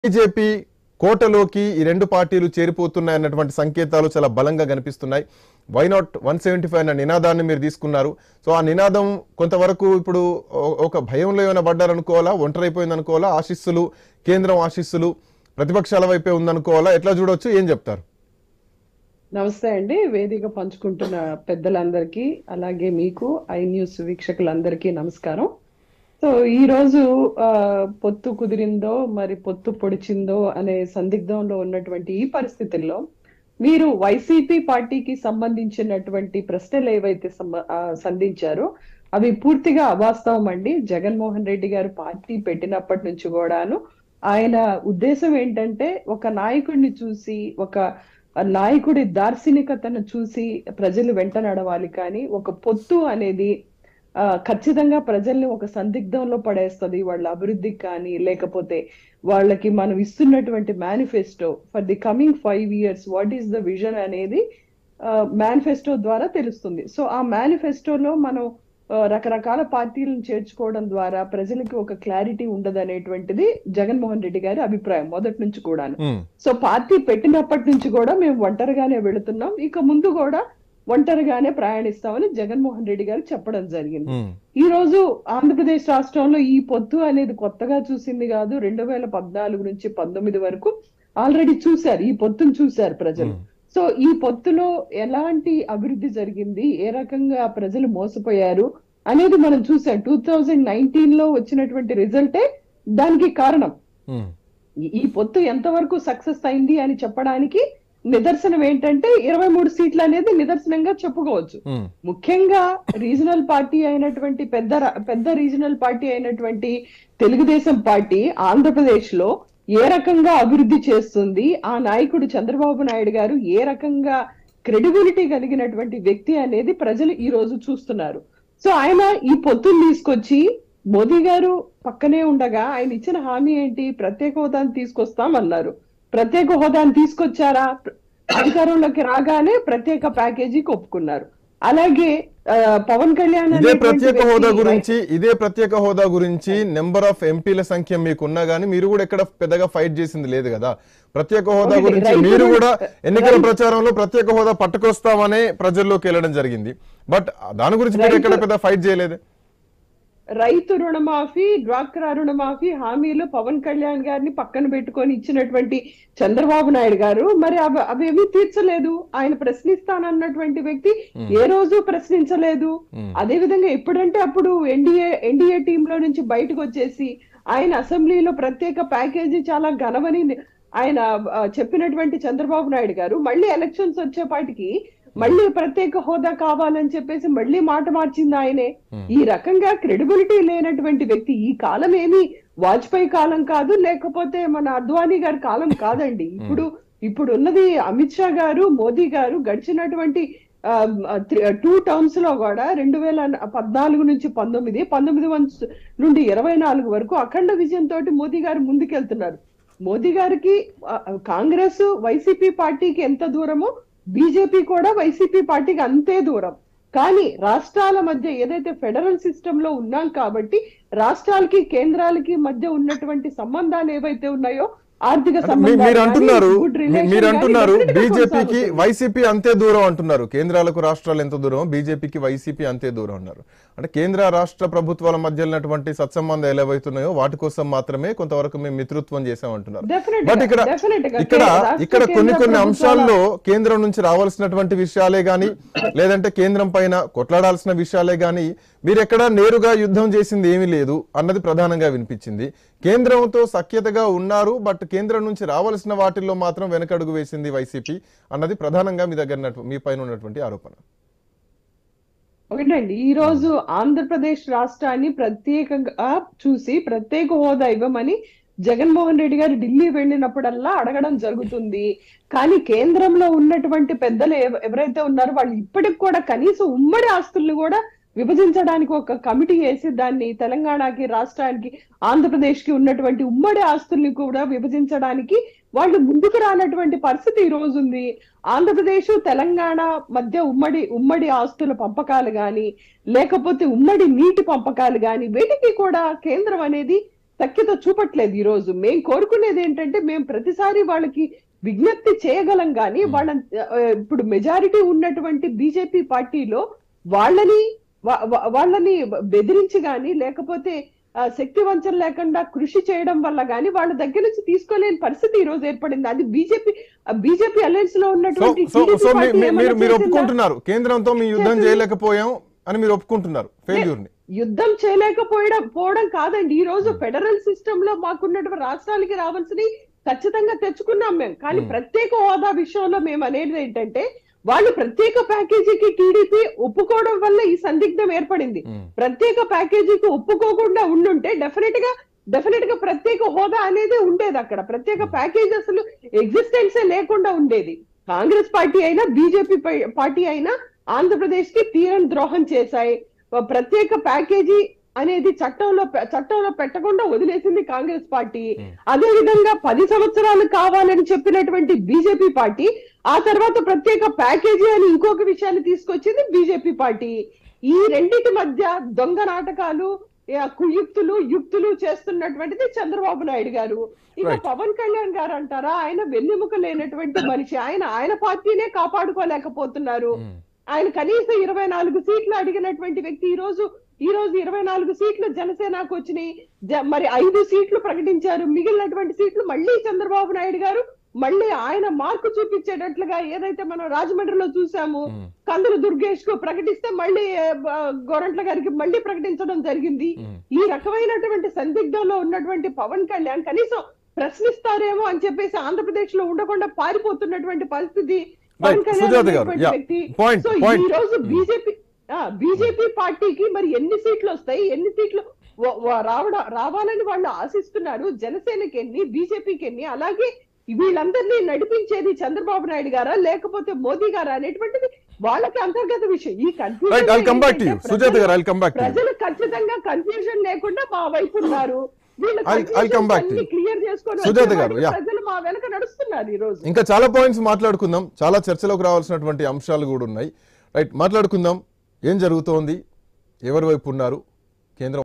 BJP కోటలోకి ఈ రెండు పార్టీలు చేరిపోతున్నాయి అన్నటువంటి సంకేతాలు చాలా బలంగా కనిపిస్తున్నాయి why not one seventy five అన్న నినాదాన్ని మీరు తీసుకున్నారు సో ఆ నినాదం కొంతవరకు ఇప్పుడు ఓ- ఒక భయంలో ఏమైనా పడ్డారు అనుకోవాలా ఒంటరైపోయింది అనుకోవాలా ఆశీస్సులు కేంద్రం ఆశీస్సులు ప్రతిపక్షాల వైపే ఉందనుకోవాలా ఎట్లా చూడొచ్చు ఏం చెప్తారు నమస్తే అండి వేదిక పంచుకుంటున్న పెద్దలందరికీ అలాగే మీకు ఐ న్యూస్ వీక్షకులందరికీ నమస్కారం సో ఈ రోజు ఆ, పొత్తు కుదిరిందో మరి పొత్తు పొడిచిందో అనే సందిగ్ధంలో ఉన్నటువంటి ఈ పరిస్థితుల్లో మీరు వైసీపీ పార్టీకి సంబంధించినటువంటి ప్రశ్నలు ఏవైతే సంబ- ఆ, సంధించారో అవి పూర్తిగా అవాస్తవం అండి జగన్మోహన్ రెడ్డి గారు పార్టీ పెట్టినప్పటి నుంచి కూడాను ఆయన ఉద్దేశం ఏంటంటే ఒక నాయకుడిని చూసి ఒక నాయకుడి దార్శనికతను చూసి ప్రజలు వెంట నడవాలి కానీ ఒక పొత్తు అనేది ఆ, ఖచ్చితంగా ప్రజల్ని ఒక సందిగ్ధంలో పడేస్తుంది వాళ్ళ అభివృద్ధికి కానీ లేకపోతే వాళ్ళకి మనం ఇస్తున్నటువంటి manifesto for the coming five years what is the vision అనేది మేనిఫెస్టో ద్వారా తెలుస్తుంది సో ఆ మేనిఫెస్టోలో మనం ఆ, రకరకాల పార్టీలను చేర్చుకోవడం ద్వారా ప్రజలకి ఒక క్లారిటీ ఉండదనేటువంటిది జగన్మోహన్ రెడ్డి గారి అభిప్రాయం మొదటి నుంచి కూడాను ఉమ్, సో పార్టీ పెట్టినప్పటి నుంచి కూడా మేము ఒంటరిగానే వెళుతున్నాం ఇక ముందు కూడా ఒంటరిగానే ప్రయాణిస్తామని జగన్మోహన్ రెడ్డి గారు చెప్పడం జరిగింది ఉమ్, ఈ రోజు ఆంధ్రప్రదేశ్ రాష్ట్రంలో ఈ పొత్తు అనేది కొత్తగా చూసింది కాదు రెండు వేల పద్నాలుగు నుంచి పంతొమ్మిది వరకు ఆల్రెడీ చూశారు ఈ పొత్తును చూశారు ప్రజలు ఉమ్, సో ఈ పొత్తులో ఎలాంటి అభివృద్ధి జరిగింది ఏ రకంగా ప్రజలు మోసపోయారు అనేది మనం చూసాం టూ థౌజండ్ నైన్టీన్ లో వచ్చినటువంటి రిజల్టే దానికి కారణం ఉమ్, ఈ- ఈ పొత్తు ఎంతవరకు సక్సెస్ అయింది అని చెప్పడానికి నిదర్శనం ఏంటంటే ఇరవై మూడు సీట్లు అనేది నిదర్శనంగా చెప్పుకోవచ్చు ఉమ్, ముఖ్యంగా రీజనల్ పార్టీ అయినటువంటి పెద్ద రా- పెద్ద రీజనల్ పార్టీ అయినటువంటి తెలుగుదేశం పార్టీ ఆంధ్రప్రదేశ్ లో ఏ రకంగా అభివృద్ధి చేస్తుంది ఆ నాయకుడు చంద్రబాబు నాయుడు గారు ఏ రకంగా క్రెడిబిలిటీ కలిగినటువంటి వ్యక్తి అనేది ప్రజలు ఈ రోజు చూస్తున్నారు సో ఆయన ఈ పొత్తులు తీసుకొచ్చి మోదీ గారు పక్కనే ఉండగా ఆయన ఇచ్చిన హామీ ఏంటి ప్రత్యేక హోదాను తీసుకొస్తామన్నారు ప్రత్యేక హోదాను తీసుకొచ్చారా అధికారంలోకి రాగానే ప్రత్యేక ప్యాకేజీకి ఒప్పుకున్నారు అలాగే ఆ, పవన్ కళ్యాణ్ ఇదే అనేటువంటి ప్రత్యేక వ్యక్తి హోదా గురించి ఇదే ప్రత్యేక హోదా గురించి నెంబర్ ఆఫ్ ఎంపీల సంఖ్య మీకున్నా గానీ మీరు కూడా ఎక్కడ పెద్దగా ఫైట్ చేసింది లేదు కదా ప్రత్యేక హోదా ఒకటి, గురించి రైతు మీరు రుణ- కూడా ఎన్నికల రైతు- ప్రచారంలో ప్రత్యేక హోదా పట్టుకొస్తామనే ప్రజల్లోకి వెళ్ళడం జరిగింది బట్ దాని గురించి మీరు ఎక్కడ రైతు- పెద్ద ఫైట్ చేయలేదు రైతు రుణమాఫీ డ్వాక్రా రుణమాఫీ హామీలు పవన్ కళ్యాణ్ గారిని పక్కన పెట్టుకొని ఇచ్చినటువంటి చంద్రబాబు నాయుడు గారు మరి అవి అవేమీ తీర్చలేదు ఆయన ప్రశ్నిస్తానన్నటువంటి వ్యక్తి ఏ రోజు ప్రశ్నించలేదు ఉమ్, అదే విధంగా ఎప్పుడంటే అప్పుడు ఎన్డీఏ ఎన్డీఏ టీమ్ లో నుంచి బయటకు వచ్చేసి ఆయన అసెంబ్లీలో ప్రత్యేక ప్యాకేజీ చాలా ఘనమని ఆయన ఆ, చెప్పినటువంటి చంద్రబాబు నాయుడు గారు మళ్ళీ ఎలక్షన్స్ వచ్చేపాటికి మళ్ళీ ప్రత్యేక హోదా కావాలని చెప్పేసి మళ్ళీ మాట మార్చింది ఆయనే Hmm. ఈ రకంగా క్రెడిబిలిటీ లేనటువంటి వ్యక్తి ఈ కాలం ఏమి వాజ్పేయి కాలం కాదు లేకపోతే మన అద్వానీ గారి కాలం కాదండి ఇప్పుడు ఇప్పుడు ఉన్నది అమిత్ షా గారు మోదీ గారు గడిచినటువంటి టూ టర్మ్స్ లో కూడా రెండు వేల పద్నాలుగు నుంచి పంతొమ్మిది పంతొమ్మిది వంచ- నుండి ఇరవై నాలుగు వరకు అఖండ విజయం తోటి మోదీ గారు ముందుకెళ్తున్నారు మోదీ గారికి ఆ, కాంగ్రెస్ వైసీపీ పార్టీకి ఎంత దూరమో బీజేపీ కూడా వైసీపీ పార్టీకి అంతే దూరం కానీ రాష్ట్రాల మధ్య ఏదైతే ఫెడరల్ సిస్టమ్ లో ఉన్నాం కాబట్టి రాష్ట్రాలకి కేంద్రాలకి మధ్య ఉన్నటువంటి సంబంధాలు ఏవైతే ఉన్నాయో ఆర్థిక అంటే మీ- సంబంధాలు మీరు కానీ, అంటున్నారు good మీ- relation మీరు కానీ అంటున్నారు definitely గా బీజేపీకి కొనసాగుతుంది. వైసీపీ అంతే దూరం అంటున్నారు కేంద్రాలకు రాష్ట్రాలు ఎంత దూరం బీజేపీకి వైసీపీ అంతే దూరం అన్నారు అంటే కేంద్ర రాష్ట్ర ప్రభుత్వాల మధ్య ఉన్నటువంటి సత్సంబంధాలు ఏవైతున్నాయో వాటి కోసం మాత్రమే కొంతవరకు మేము మిత్రత్వం చేసామంటున్నారు Definitely బట్ గా, ఇక్కడ definitely గా. ఇక్కడ రాష్ట్ర ఇక్కడ కొన్ని కేంద్ర కొన్ని ప్రభుత్వాల- అంశాల్లో కేంద్రం నుంచి రావాల్సినటువంటి విషయాలే గాని లేదంటే కేంద్రం పైన కొట్లాడాల్సిన విషయాలే గాని మీరు ఎక్కడ నేరుగా యుద్ధం చేసింది ఏమీ లేదు అన్నది ప్రధానంగా వినిపించింది కేంద్రంతో సఖ్యతగా ఉన్నారు బట్ కేంద్రం నుంచి రావాల్సిన వాటిల్లో మాత్రం వెనకడుగు వేసింది వైసీపీ అన్నది ప్రధానంగా మీ దగ్గర ఉన్నటు- మీ పైన ఉన్నటువంటి ఆరోపణ ఒకటండి ఈ రోజు ఆంధ్రప్రదేశ్ రాష్ట్రాన్ని ప్రత్యేకంగా చూసి ప్రత్యేక హోదా ఇవ్వమని జగన్మోహన్ రెడ్డి గారు ఢిల్లీ వెళ్ళినప్పుడల్లా అడగడం జరుగుతుంది కానీ కేంద్రంలో ఉన్నటువంటి పెద్దలు ఎవ- ఎవరైతే ఉన్నారో వాళ్ళు ఇప్పటికి కూడా కనీసం ఉమ్మడి ఆస్తుల్ని కూడా విభజించడానికి ఒక కమిటీ వేసి దాన్ని తెలంగాణకి రాష్ట్రానికి ఆంధ్రప్రదేశ్ కి ఉన్నటువంటి ఉమ్మడి ఆస్తుల్ని కూడా విభజించడానికి వాళ్ళు ముందుకు రానటువంటి పరిస్థితి ఈ రోజు ఉంది ఆంధ్రప్రదేశ్ తెలంగాణ మధ్య ఉమ్మడి ఉమ్మడి ఆస్తుల పంపకాలు గాని లేకపోతే ఉమ్మడి నీటి పంపకాలు గాని వీటికి కూడా కేంద్రం అనేది సఖ్యత చూపట్లేదు ఈ రోజు మేము కోరుకునేది ఏంటంటే మేము ప్రతిసారి వాళ్ళకి విజ్ఞప్తి చేయగలం కానీ వాళ్ళ ఆ, ఇప్పుడు మెజారిటీ ఉన్నటువంటి బీజేపీ పార్టీలో వాళ్ళని వా- వా- వాళ్ళని బెదిరించి గాని లేకపోతే ఆ, శక్తి వంచన లేకుండా కృషి చేయడం వల్ల గాని వాళ్ళ దగ్గర నుంచి తీసుకోలేని పరిస్థితి ఈ రోజు ఏర్పడింది అది బీజేపీ బీజేపీ అలయన్స్ లో సో ఉన్నటువంటి సో TDP సో మీ- పార్టీ మీ- ఏమన్నా మీరు మీరు చేసిందా? ఒప్పుకుంటున్నారు కేంద్రంతో మీ యుద్ధం చేసింది. చేయలేకపోయాం అని మీరు ఒప్పుకుంటున్నారు ఫెయిల్యూర్ ని యుద్ధం చేయలేకపోవడం పోవడం కాదండి ఈ రోజు ఫెడరల్ సిస్టమ్ లో మాకున్నటువంటి రాష్ట్రాలకి రావాల్సినవి ఖచ్చితంగా తెచ్చుకున్నాం మేము కానీ Hmm. ప్రత్యేక హోదా విషయంలో మేము అనేది ఏంటంటే వాళ్ళు ప్రత్యేక ప్యాకేజీకి టీడీపీ ఒప్పుకోవడం వల్ల ఈ సందిగ్ధం ఏర్పడింది ఉమ్. ప్రత్యేక ప్యాకేజీకి ఒప్పుకోకుండా ఉండుంటే డెఫినెట్ గా డెఫినెట్ గా ప్రత్యేక హోదా అనేది ఉండేది అక్కడ ప్రత్యేక ప్యాకేజ్ అసలు ఎగ్జిస్టెన్సే లేకుండా ఉండేది కాంగ్రెస్ పార్టీ అయినా బీజేపీ పార్టీ అయినా ఆంధ్రప్రదేశ్ కి తీరం ద్రోహం చేశాయి ప్రత్యేక ప్యాకేజీ అనేది చట్టంలో పె- చట్టంలో పెట్టకుండా వదిలేసింది కాంగ్రెస్ పార్టీ Hmm. అదే విధంగా పది సంవత్సరాలు కావాలని చెప్పినటువంటి బీజేపీ పార్టీ ఆ తర్వాత ప్రత్యేక ప్యాకేజీ అని ఇంకొక విషయాన్ని తీసుకొచ్చింది బీజేపీ పార్టీ ఈ రెండింటి మధ్య దొంగ నాటకాలు ఆ, కుయుక్తులు యుక్తులు చేస్తున్నటువంటిది చంద్రబాబు నాయుడు గారు ఇక Right. పవన్ కళ్యాణ్ గారు అంటారా ఆయన వెన్నెముక లేనటువంటి మనిషి ఆయన ఆయన పార్టీనే కాపాడుకోలేకపోతున్నారు ఉమ్. ఆయన కనీసం ఇరవై నాలుగు సీట్లు అడిగినటువంటి వ్యక్తి ఈ రోజు ఈ రోజు ఇరవై నాలుగు సీట్లు జనసేనకు వచ్చినాయి జ- మరి ఐదు సీట్లు ప్రకటించారు మిగిలినటువంటి సీట్లు మళ్ళీ చంద్రబాబు నాయుడు గారు మళ్ళీ ఆయన మార్కు చూపించేటట్లుగా ఏదైతే మనం రాజమండ్రిలో చూసాము ఉమ్. కందులు దుర్గేష్ కు ప్రకటిస్తే మళ్ళీ ఆ, బ- గోరంట్ల గారికి మళ్ళీ ప్రకటించడం జరిగింది ఉమ్. ఈ రకమైనటువంటి సందిగ్ధంలో ఉన్నటువంటి పవన్ కళ్యాణ్ కనీసం ప్రశ్నిస్తారేమో అని చెప్పేసి ఆంధ్రప్రదేశ్ లో ఉండకుండా పారిపోతున్నటువంటి పరిస్థితి పవన్ Right. కళ్యాణ్ సుజాత గారు, అనేటువంటి yeah. వ్యక్తి Point, సో point. ఈ రోజు బీజేపీ బీజేపీ పార్టీకి మరి ఎన్ని సీట్లు వస్తాయి ఎన్ని సీట్లు వ- వ- రావడం రావాలని వాళ్ళు ఆశిస్తున్నారు జనసేనకి ఎన్ని బీజేపీకి ఎన్ని అలాగే వీళ్ళందరినీ నడిపించేది చంద్రబాబు నాయుడు గారా లేకపోతే మోదీ గారా అనేటువంటిది వాళ్ళకి అంతర్గత విషయం ఈ right I come back to you Sujatha గారు I come back to you ప్రజలు ఖచ్చితంగా కన్ఫ్యూజన్ లేకుండా మా వైపు ఉన్నారు వీళ్ళు I'll- I'll come back to you. Clear చేసుకొని సుజాత వచ్చే గారు, వాటికి yeah. ప్రజలు మా వెనక నడుస్తున్నారు ఈ రోజు ఇంకా చాలా పాయింట్స్ మాట్లాడుకుందాం చాలా చర్చలోకి రావాల్సినటువంటి అంశాలు కూడా ఉన్నాయి రైట్ మాట్లాడుకుందాం ఏం జరుగుతోంది ఎవరి వైపు ఉన్నారు కేంద్రం